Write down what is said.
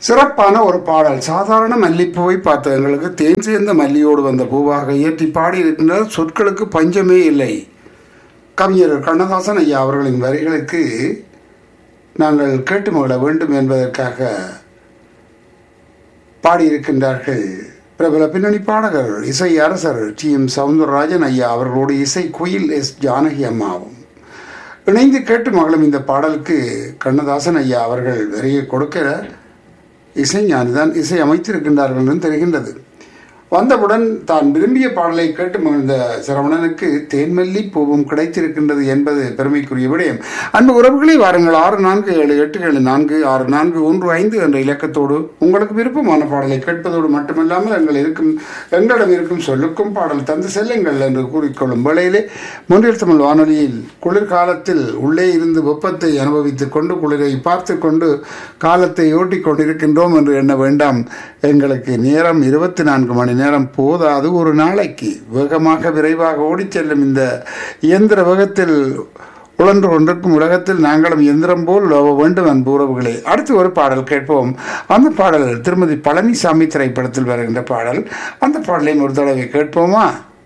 சிறப்பான ஒரு பாடல் சாதாரண மல்லிப்பூவை பார்த்த எங்களுக்கு தேன் சேர்ந்த மல்லியோடு வந்த பூவாக இயற்றி பாடியிருக்கின்ற சொற்களுக்கு பஞ்சமே இல்லை கவிஞர் கண்ணதாசன் ஐயா அவர்களின் வரிகளுக்கு நாங்கள் கேட்டு மகிழ வேண்டும் என்பதற்காக பாடியிருக்கின்றார்கள் பிரபல பின்னணி பாடகர் இசை அரசர் டி எம் சவுந்தரராஜன் ஐயா அவர்களோடு இசை குயில் எஸ் ஜானகி அம்மாவும் இணைந்து கேட்டு மகளும் இந்த பாடலுக்கு கண்ணதாசன் ஐயா அவர்கள் வரியை கொடுக்கிற இசைஞானிதான் இசை அமைத்திருக்கின்றார்கள் என்று தெரிகின்றது வந்தவுடன் தான் விரும்பிய பாடலை கேட்டு மகிழ்ந்த சரவணனுக்கு தேன்மல்லி பூவும் கிடைத்திருக்கின்றது என்பது பெருமைக்குரிய விடயம் அன்பு உறவுகளே வாருங்கள் ஆறு நான்கு ஏழு எட்டு ஏழு நான்கு ஆறு நான்கு ஒன்று ஐந்து என்ற இலக்கத்தோடு உங்களுக்கு விருப்பமான பாடலை கேட்பதோடு மட்டுமல்லாமல் எங்கள் இருக்கும் எங்களிடம் இருக்கும் சொல்லுக்கும் பாடல் தந்து செல்லுங்கள் என்று கூறிக்கொள்ளும் வேளையிலே முன்னில் தமிழ் வானொலியில் குளிர்காலத்தில் உள்ளே இருந்து வெப்பத்தை அனுபவித்துக் கொண்டு குளிரை பார்த்து கொண்டு காலத்தை ஓட்டிக் கொண்டிருக்கின்றோம் என்று எண்ண வேண்டாம் எங்களுக்கு நேரம் இருபத்தி நான்கு மணி நேரம் போதாது ஒரு நாளைக்கு வேகமாக விரைவாக ஓடிச் செல்லும் இந்த இயந்திர வேகத்தில் உழன்று கொண்டிருக்கும் உலகத்தில் நாங்களும் எந்திரம் போல் லோவ வேண்டும் அன்பு உறவுகளே அடுத்து ஒரு பாடல் கேட்போம் அந்த பாடல் திருமதி பழனிசாமி திரைப்படத்தில் வருகின்ற பாடல் அந்த பாடலையும் ஒரு தடவை கேட்போமா